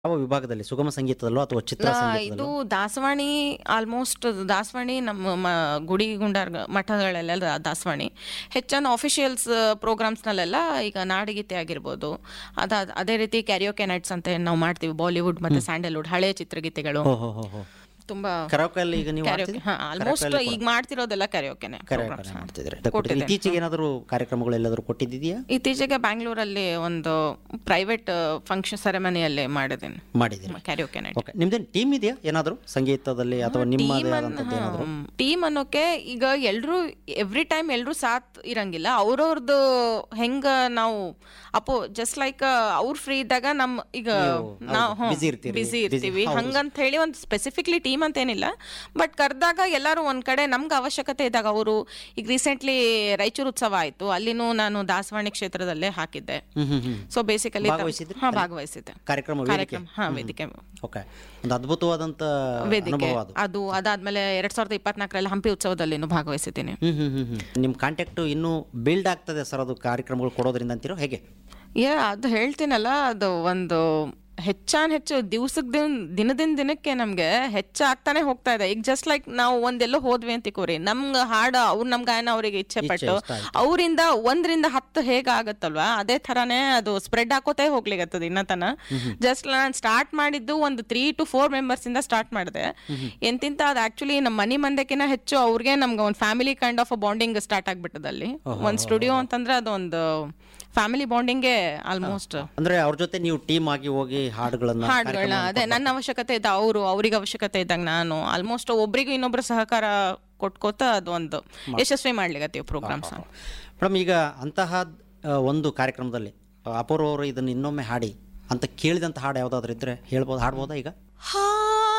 ಯಾವ ವಿಭಾಗದಲ್ಲಿ ಸುಗಮ ಸಂಗೀತದಲ್ಲೋ ಅಥವಾ ಚಿತ್ರ ನಾ- ಇದು ಸಂಗೀತದಲ್ಲೋ ದಾಸವಾಣಿ ಆಲ್ಮೋಸ್ಟ್ ದಾಸವಾಣಿ ನಮ್ಮ ಮ- ಗುಡಿ ಗುಂಡಾರ್ ಮಠಗಳಲ್ಲೆಲ್ಲ ದಾಸವಾಣಿ ಹೆಚ್ಚಾನ ಆಫಿಷಿಯಲ್ಸ್ ಪ್ರೋಗ್ರಾಮ್ಸ್ನಲ್ಲೆಲ್ಲ ಈಗ ನಾಡಗೀತೆ ಆಗಿರ್ಬೋದು ಅದ ಅದೇ ರೀತಿ ಕ್ಯಾರಿಯೋಕೆ ನೈಟ್ಸ್ ಅಂತ ಏನ್ ನಾವು ಮಾಡ್ತೀವಿ ಬಾಲಿವುಡ್ ಮತ್ತೆ ಸ್ಯಾಂಡಲ್ವುಡ್ ಹಳೆ ಚಿತ್ರಗೀತೆಗಳು ಹೋ ಹೋ ಹೋ ಹೋ ತುಂಬಾ ಕರಾವಕಲ್ಲಿ ಈಗ ನೀವು ಕ್ಯಾರಿಯೋಕೆ ಹಾ ಆಲ್ಮೋಸ್ಟ್ ಈಗ ಮಾಡ್ತಿರೋದೆಲ್ಲ ಕ್ಯಾರಿಯೋಕೆನೆ ಕರಾವಳಿ ಮಾಡ್ತಿದ್ರೆ ಇತ್ತೀಚೆಗೆ ಏನಾದರೂ ಕಾರ್ಯಕ್ರಮಗಳು ಎಲ್ಲಾದರೂ ಕೊಟ್ಟಿದ್ದೀಯಾ ಇತ್ತೀಚೆಗೆ ಬ್ಯಾಂಗ್ಳೂರಲ್ಲಿ ಒಂದು ಪ್ರೈವೇಟ್ ಫಂಕ್ಷನ್ ಸೆರೆಮನಿಯಲ್ಲಿ ಮಾಡಿದ್ದೀನಿ ಮಾಡಿದ್ದೀರಿ ಕ್ಯಾರಿಯೋಕೆ ನೈಟ್ ಓಕೆ ನಿಮ್ದೇನು ಟೀಮ್ ಇದೆಯಾ ಏನಾದರೂ ಸಂಗೀತದಲ್ಲಿ ಅಥವಾ ನಿಮ್ಮದೇ ಆದಂಥದ್ದು ಏನಾದರೂ ಟೀಮ್ ಅನ್ನೋಕೆ ಈಗ ಎಲ್ರು ಎವ್ರಿ ಟೈಮ್ ಎಲ್ರು ಸಾಥ್ ಇರಂಗಿಲ್ಲ ಅವ್ರವ್ರದ್ದು ಹೆಂಗ ನಾವು ಅಪೋ ಜಸ್ಟ್ ಲೈಕ್ ಅವ್ರು ಫ್ರೀ ಇದ್ದಾಗ ನಮ್ ಈಗ ನಾವು busy ಇರ್ತೀರಿ, ಬಿಸಿ busy- ಇರ್ತೀವಿ ಹೌದು. ಹಂಗಂತ ಹೇಳಿ ಒಂದು ಸ್ಪೆಸಿಫಿಕ್ಲಿ ಟೀಮ್ ಅಂತ ಏನಿಲ್ಲ ಬಟ್ ಕರೆದಾಗ ಎಲ್ಲರೂ ಒಂದ್ ಕಡೆ ನಮ್ಗೆ ಅವಶ್ಯಕತೆ ಇದ್ದಾಗ ಅವರು ಈಗ ರೀಸೆಂಟ್ಲಿ ರಾಯಚೂರು ಉತ್ಸವ ಆಯ್ತು ಅಲ್ಲಿನೂ ನಾನು ದಾಸವಾಣಿ ಕ್ಷೇತ್ರದಲ್ಲೇ ಹಾಕಿದ್ದೆ ಹ್ಮ್ ಹ್ಮ್ ಹ್ಮ್ ಸೊ ಬೇಸಿಕಲಿ ಭಾಗವಹಿಸಿದ್ರಿ? ಹಾ ಭಾಗವಹಿಸಿದ್ದೆ ಕಾರ್ಯಕ್ರಮ ವೇದಿಕೆ ಕಾರ್ಯಕ್ರಮ ಹಾ ವೇದಿಕೆ ಓಕೆ ಒಂದು ಅದ್ಭುತವಾದಂಥ ವೇದಿಕೆ ಅನುಭವ ಅದು ಅದು ಅದಾದ್ಮೇಲೆ ಎರಡ್ ಸಾವಿರದ ಇಪ್ಪತ್ನಾಲ್ಕರಲ್ಲಿ ಹಂಪಿ ಉತ್ಸವದಲ್ಲಿನೂ ಭಾಗವಹಿಸಿದ್ದೀನಿ ಹ್ಮ್ ಹ್ಮ್ ಹ್ಮ್ ಹ್ಮ್ ನಿಮ್ಮ ಕಾಂಟ್ಯಾಕ್ಟು ಇನ್ನೂ ಬಿಲ್ಡ್ ಆಗ್ತದೆ ಸರ್ ಅದು ಕಾರ್ಯಕ್ರಮಗಳು ಕೊಡೋದ್ರಿಂದ ಅಂತೀರೋ ಹೇಗೆ ಯಾ ಅದು ಹೇಳ್ತೀನಲ್ಲ ಅದು ಒಂದು ಹೆಚ್ಚಾನ್ ಹೆಚ್ಚು ದಿವ್ಸಕ್ಕೆ ದಿನ ದಿನದಿಂದ ದಿನಕ್ಕೆ ನಮ್ಗೆ ಹೆಚ್ಚಾಗ್ತಾನೆ ಹೋಗ್ತಾ ಇದೆ ಈಗ ಜಸ್ಟ್ ಲೈಕ್ ನಾವು ಒಂದೆಲ್ಲೋ ಹೋದ್ವಿ ಅಂತ ತಿಕೋರಿ ನಮ್ಗೆ ಹಾಡು ಅವ್ರು ನಮ್ ಗಾಯನ ಅವರಿಗೆ ಇಚ್ಛೆ ಪಟ್ಟು ಇಷ್ಟ ಆಯ್ತು. ಅವರಿಂದ ಒಂದರಿಂದ ಹತ್ತು ಹೇಗೆ ಆಗತ್ತಲ್ವಾ ಅದೇ ಥರನೇ ಅದು ಸ್ಪ್ರೆಡ್ ಹಾಕೋತೇ ಹೋಗ್ಲಿಕತ್ತದ ಇನ್ನತನ ಜಸ್ಟ್ ನಾನು ಸ್ಟಾರ್ಟ್ ಮಾಡಿದ್ದು ಒಂದು ತ್ರೀ ಟು ಫೋರ್ ಮೆಂಬರ್ಸ್ ಇಂದ ಸ್ಟಾರ್ಟ್ ಮಾಡಿದೆ ಎಂತಿಂತ ಅದು ಆಕ್ಚುಲಿ ನಮ್ಮ ಮನಿ ಮಂದಕ್ಕಿಂತ ಹೆಚ್ಚು ಅವ್ರಿಗೆ ನಮ್ಗೆ ಒಂದು family kind of bonding start ಆಗ್ಬಿಟ್ಟದ ಅಲ್ಲಿ ಒಂದು ಸ್ಟುಡಿಯೋ ಅಂತಂದ್ರೆ ಅದೊಂದು ಫ್ಯಾಮಿಲಿ ಬಾಂಡಿಂಗೇ ಆಲ್ಮೋಸ್ಟ್ ಅಂದ್ರೆ ಅವ್ರ ಜೊತೆ ನೀವು ಟೀಮ್ ಆಗಿ ಹೋಗಿ ಹಾಡುಗಳನ್ನ ಹಾಡುಗಳನ್ನ ಅದೇ ನನ್ನ ಅವಶ್ಯಕತೆ ಇದ್ದ ಅವರು ಅವ್ರಿಗೆ ಅವಶ್ಯಕತೆ ಇದ್ದಾಗ ನಾನು ಆಲ್ಮೋಸ್ಟ್ ಒಬ್ರಿಗೂ ಇನ್ನೊಬ್ರು ಸಹಕಾರ ಕೊಟ್ಕೋತ ಅದೊಂದು ಯಶಸ್ವಿ ಮಾಡ್ಲಿಕತ್ತೀವಿ ಪ್ರೋಗ್ರಾಮ್ಸ್ ಮೇಡಮ್ ಈಗ ಅಂತಹ ಆ, ಒಂದು ಕಾರ್ಯಕ್ರಮದಲ್ಲಿ ಅಪೂರ್ವ ಅವರು ಇದನ್ನು ಇನ್ನೊಮ್ಮೆ ಹಾಡಿ ಅಂತ ಕೇಳಿದಂಥ ಹಾಡು ಯಾವುದಾದ್ರೂ ಇದ್ರೆ ಹೇಳ್ಬೋದು ಹಾಡ್ಬೋದಾ ಈಗ ಹಾ